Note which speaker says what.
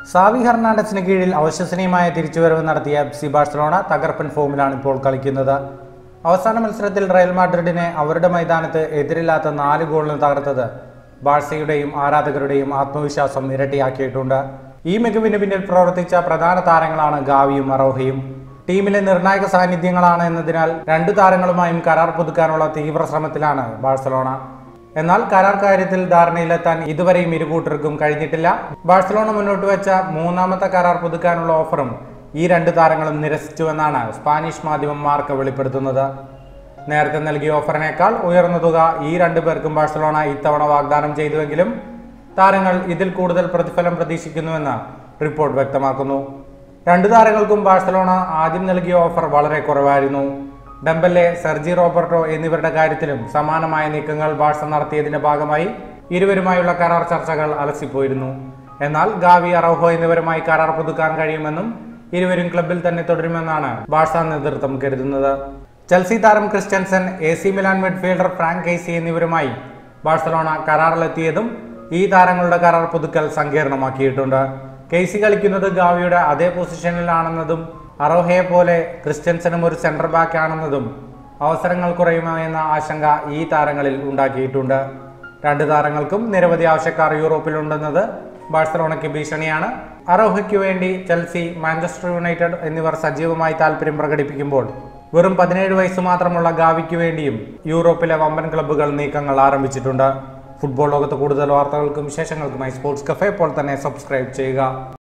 Speaker 1: Xavi ഹെർണാണ്ടസിന് കീഴിൽ അവിശ്വസനീയമായ തിരിച്ചുവരവ് നടത്തിയ എഫ് സി ബാഴ്സലോണ തകർപ്പൻ ഫോമിലാണ് ഇപ്പോൾ കളിക്കുന്നത് അവസാന മത്സരത്തിൽ റയൽ മാഡ്രിഡിനെ അവരുടെ മൈതാനത്ത് എതിരില്ലാത്ത നാല് ഗോളിന് തകർത്തത് ബാഴ്സയുടെയും ആരാധകരുടെയും ആത്മവിശ്വാസം ഇരട്ടിയാക്കിയിട്ടുണ്ട് ഈ മികവിന് പിന്നിൽ പ്രവർത്തിച്ച പ്രധാന താരങ്ങളാണ് ഗാവിയും അറോഹയും ടീമിലെ നിർണായക സാന്നിധ്യങ്ങളാണ് എന്നതിനാൽ രണ്ടു താരങ്ങളുമായും കരാർ പുതുക്കാനുള്ള തീവ്ര ശ്രമത്തിലാണ് ബാഴ്സലോണ എന്നാൽ കരാർ കാര്യത്തിൽ ധാരണയിലെത്താൻ ഇതുവരെയും ഇരുകൂട്ടർക്കും കഴിഞ്ഞിട്ടില്ല ബാഴ്സലോണ മുന്നോട്ട് വെച്ച മൂന്നാമത്തെ കരാർ പുതുക്കാനുള്ള ഓഫറും ഈ രണ്ട് താരങ്ങളും നിരസിച്ചുവെന്നാണ് സ്പാനിഷ് മാധ്യമം മാർക്ക് വെളിപ്പെടുത്തുന്നത് നേരത്തെ നൽകിയ ഓഫറിനേക്കാൾ ഉയർന്ന തുക ഈ രണ്ടു പേർക്കും ബാഴ്സലോണ ഇത്തവണ വാഗ്ദാനം ചെയ്തുവെങ്കിലും താരങ്ങൾ ഇതിൽ കൂടുതൽ പ്രതിഫലം പ്രതീക്ഷിക്കുന്നുവെന്ന് റിപ്പോർട്ട് വ്യക്തമാക്കുന്നു രണ്ടു താരങ്ങൾക്കും ബാഴ്സലോണ ആദ്യം നൽകിയ ഓഫർ വളരെ കുറവായിരുന്നു ഡംബല്ലെ സെർജി റോബർട്ടോ എന്നിവരുടെ കാര്യത്തിലും സമാനമായ നീക്കങ്ങൾ ബാഴ്സ നടത്തിയതിന്റെ ഭാഗമായി ഇരുവരുമായുള്ള കരാർ ചർച്ചകൾ അലസിപ്പോയിരുന്നു എന്നാൽ ഗാവി അറോഹോ എന്നിവരുമായി കരാർ പുതുക്കാൻ കഴിയുമെന്നും ഇരുവരും ക്ലബിൽ തന്നെ തുടരുമെന്നാണ് ബാഴ്സ നേതൃത്വം കരുതുന്നത് ചെൽസി താരം Christensen A C Milan midfielder Frank Kessie എന്നിവരുമായി ബാഴ്സലോണ കരാറിലെത്തിയതും ഈ താരങ്ങളുടെ കരാർ പുതുക്കൽ സങ്കീർണമാക്കിയിട്ടുണ്ട് കെയ്സി കളിക്കുന്നത് ഗാവിയുടെ അതേ പൊസിഷനിലാണെന്നതും അറോഹയെ പോലെ ക്രിസ്റ്റ്യൻസനും ഒരു സെന്റർ ബാക്ക് ആണെന്നതും അവസരങ്ങൾ കുറയുമോ എന്ന ആശങ്ക ഈ താരങ്ങളിൽ ഉണ്ടാക്കിയിട്ടുണ്ട് രണ്ട് താരങ്ങൾക്കും നിരവധി ആവശ്യക്കാർ യൂറോപ്പിലുണ്ടെന്നത് ബാഴ്സലോണയ്ക്ക് ഭീഷണിയാണ് അറോഹയ്ക്ക് വേണ്ടി ചെൽസി മാഞ്ചസ്റ്റർ യുണൈറ്റഡ് എന്നിവർ സജീവമായി താല്പര്യം പ്രകടിപ്പിക്കുമ്പോൾ വെറും പതിനേഴ് വയസ്സ് മാത്രമുള്ള ഗാവിക്ക് വേണ്ടിയും യൂറോപ്പിലെ വമ്പൻ ക്ലബ്ബുകൾ നീക്കങ്ങൾ ആരംഭിച്ചിട്ടുണ്ട് ഫുട്ബോൾ ലോകത്ത് കൂടുതൽ വാർത്തകൾക്കും വിശേഷങ്ങൾക്കുമായി സ്പോർട്സ് കഫേ ഇപ്പോൾ തന്നെ സബ്സ്ക്രൈബ് ചെയ്യുക